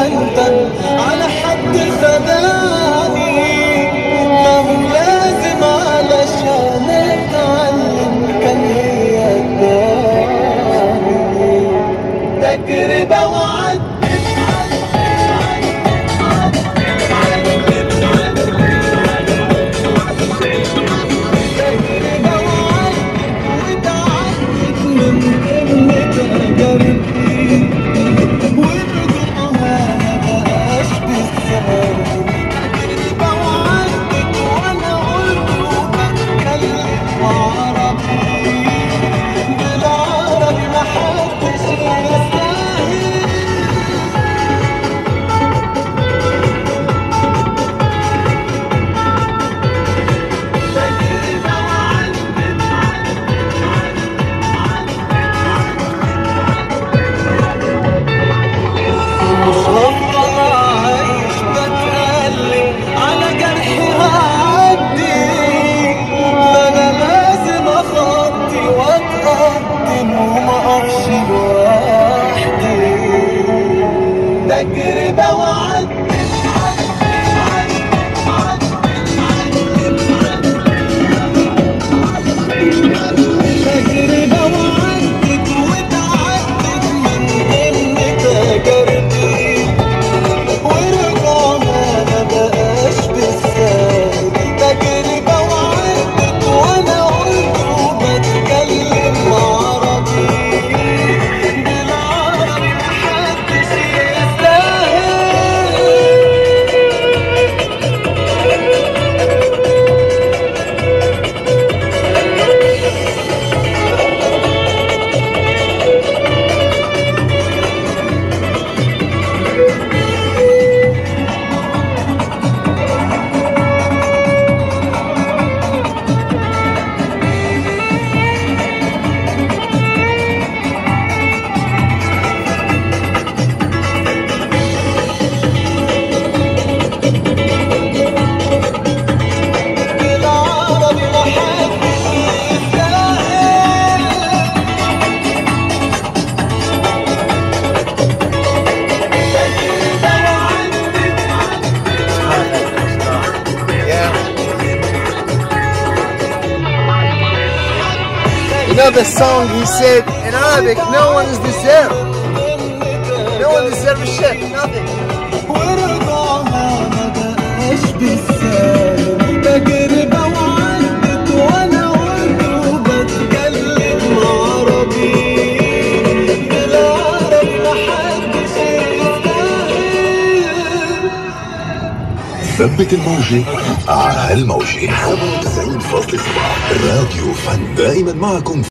وندم على حد خدعني ما هو لازم علشان اتعلم كان هي الداني تجربة وعدت تجربة وعدت وتعدت من ضمن تجاربي ورجوعها مبقاش بالسهل تجربة وعدت وأنا قلت وبتكلم عربي بالعربي محدش يستاهل تجربة وعدت مش هفضل عايش بتألم على جرحي هعدي ما انا لازم اخطي واتقدم وما اقفش لوحدي تجربة وعدت تجربة وعدت وتعدت من ضمن تجاربي ورجعنا ما بقاش بالسهل تجربة وعدت وانا قلت وبتكلم عربي بالعربي محدش يستاهل بالعربي محدش يستاهل Another song he said in Arabic, no one is deserved. No one deserves shit, nothing. ورجعها ما بقاش بالسهل تجربة وعدت وانا قلت وبتكلم عربي بالعربي محدش يستاهل ثبت الموجة على الموجة 97.7 راديو فن دائما معكم